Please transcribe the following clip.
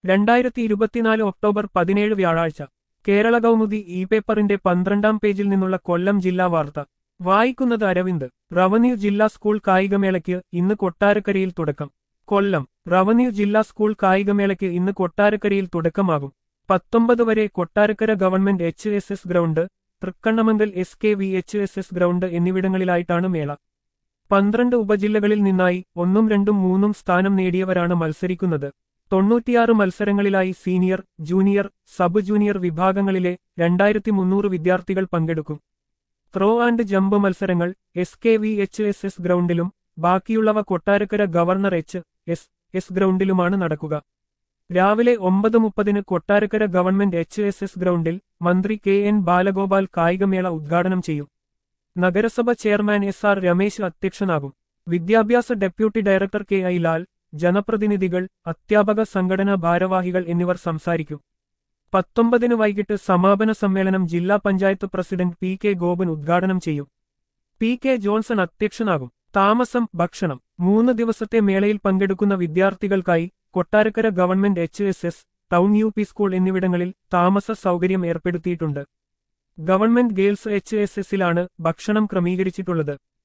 രണ്ടായിരത്തി ഇരുപത്തിനാല് ഒക്ടോബർ പതിനേഴ് വ്യാഴാഴ്ച കേരള കൗമുദി ഇ പേപ്പറിന്റെ പന്ത്രണ്ടാം പേജിൽ നിന്നുള്ള കൊല്ലം ജില്ലാ വാർത്ത വായിക്കുന്നത് അരവിന്ദ് റവന്യൂ ജില്ലാ സ്കൂൾ കായികമേളയ്ക്ക് ഇന്ന് കൊട്ടാരക്കരയിൽ തുടക്കം കൊല്ലം റവന്യൂ ജില്ലാ സ്കൂൾ കായികമേളയ്ക്ക് ഇന്ന് കൊട്ടാരക്കരയിൽ തുടക്കമാകും പത്തൊമ്പത് വരെ Kottarakkara government H S S ground Thrikkannamangal S K V H S S ground എന്നിവിടങ്ങളിലായിട്ടാണ് മേള പന്ത്രണ്ട് ഉപജില്ലകളിൽ നിന്നായി ഒന്നും രണ്ടും മൂന്നും സ്ഥാനം നേടിയവരാണ് മത്സരിക്കുന്നത് തൊണ്ണൂറ്റിയാറ് മത്സരങ്ങളിലായി സീനിയർ ജൂനിയർ സബ് ജൂനിയർ വിഭാഗങ്ങളിലെ രണ്ടായിരത്തി മുന്നൂറ് വിദ്യാർത്ഥികൾ പങ്കെടുക്കും ത്രോ ആൻഡ് ജമ്പ് മത്സരങ്ങൾ S K V H S S ഗ്രൗണ്ടിലും ബാക്കിയുള്ളവ Kottarakkara governor H S S ഗ്രൗണ്ടിലുമാണ് നടക്കുക രാവിലെ ഒമ്പത് മുപ്പതിന് Kottarakkara government H S S ഗ്രൗണ്ടിൽ മന്ത്രി കെ എൻ ബാലഗോപാൽ കായികമേള ഉദ്ഘാടനം ചെയ്യും നഗരസഭ ചെയർമാൻ എസ് ആർ രമേശ് അധ്യക്ഷനാകും വിദ്യാഭ്യാസ ഡെപ്യൂട്ടി ഡയറക്ടർ കെ ഐ ലാൽ ജനപ്രതിനിധികൾ അധ്യാപക സംഘടനാ ഭാരവാഹികൾ എന്നിവർ സംസാരിക്കും പത്തൊമ്പതിന് വൈകിട്ട് സമാപന സമ്മേളനം ജില്ലാ പഞ്ചായത്ത് പ്രസിഡന്റ് പി കെ ഗോപൻ ഉദ്ഘാടനം ചെയ്യും പി കെ ജോൺസൺ അധ്യക്ഷനാകും താമസം ഭക്ഷണം മൂന്ന് ദിവസത്തെ മേളയിൽ പങ്കെടുക്കുന്ന വിദ്യാർത്ഥികൾക്കായി Kottarakkara government H S S town U P school എന്നിവിടങ്ങളിൽ താമസ സൗകര്യം ഏർപ്പെടുത്തിയിട്ടുണ്ട് ഗവൺമെന്റ് ഗേൾസ് എച്ച് എസ് എസിലാണ് ഭക്ഷണം ക്രമീകരിച്ചിട്ടുള്ളത്